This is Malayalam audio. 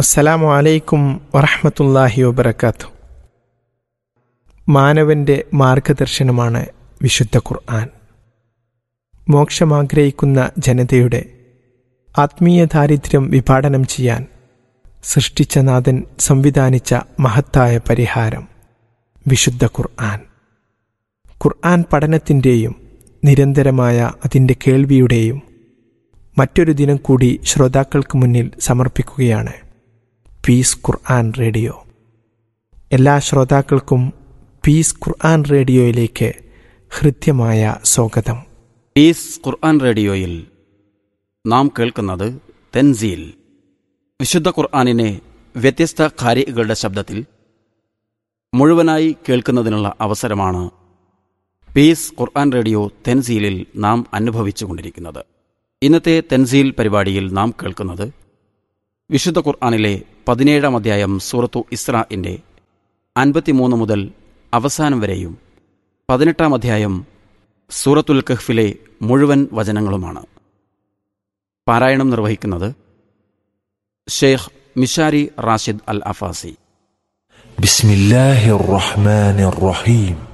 അസ്സലാമു അലൈക്കും വറഹമത്തല്ലാഹി വബർക്കാത്തു മാനവന്റെ മാർഗദർശനമാണ് വിശുദ്ധ ഖുർആൻ മോക്ഷമാഗ്രഹിക്കുന്ന ജനതയുടെ ആത്മീയ ദാരിദ്ര്യം വിഭാടനം ചെയ്യാൻ സൃഷ്ടിച്ച നാഥൻ സംവിധാനിച്ച മഹത്തായ പരിഹാരം വിശുദ്ധ ഖുർആൻ ഖുർആൻ പഠനത്തിൻ്റെയും നിരന്തരമായ അതിൻ്റെ കേൾവിയുടെയും മറ്റൊരു ദിനം കൂടി ശ്രോതാക്കൾക്ക് മുന്നിൽ സമർപ്പിക്കുകയാണ് പീസ് ഖുർആൻ റേഡിയോ എല്ലാ ശ്രോതാക്കൾക്കും പീസ് ഖുർആൻ റേഡിയോയിലേക്ക് ഹൃദ്യമായ സ്വാഗതം പീസ് ഖുർആൻ റേഡിയോയിൽ നാം കേൾക്കുന്നത് തെൻസീൽ വിശുദ്ധ ഖുർആാനിനെ വ്യത്യസ്ത ഖാരികളുടെ ശബ്ദത്തിൽ മുഴുവനായി കേൾക്കുന്നതിനുള്ള അവസരമാണ് പീസ് ഖുർആൻ റേഡിയോ തെൻസീലിൽ നാം അനുഭവിച്ചുകൊണ്ടിരിക്കുന്നത് ഇന്നത്തെ തെൻസീൽ പരിപാടിയിൽ നാം കേൾക്കുന്നത് വിശുദ്ധ ഖുർആാനിലെ പതിനേഴാം അധ്യായം സൂറത്തു ഇസ്രാഇൻ്റെ അൻപത്തിമൂന്ന് മുതൽ അവസാനം വരെയും പതിനെട്ടാം അധ്യായം സൂറത്തുൽ കഹ്ഫിലെ മുഴുവൻ വചനങ്ങളുമാണ് പാരായണം നിർവഹിക്കുന്നത് Sheikh Mishary Rashid Al Afasy بسم الله الرحمن الرحيم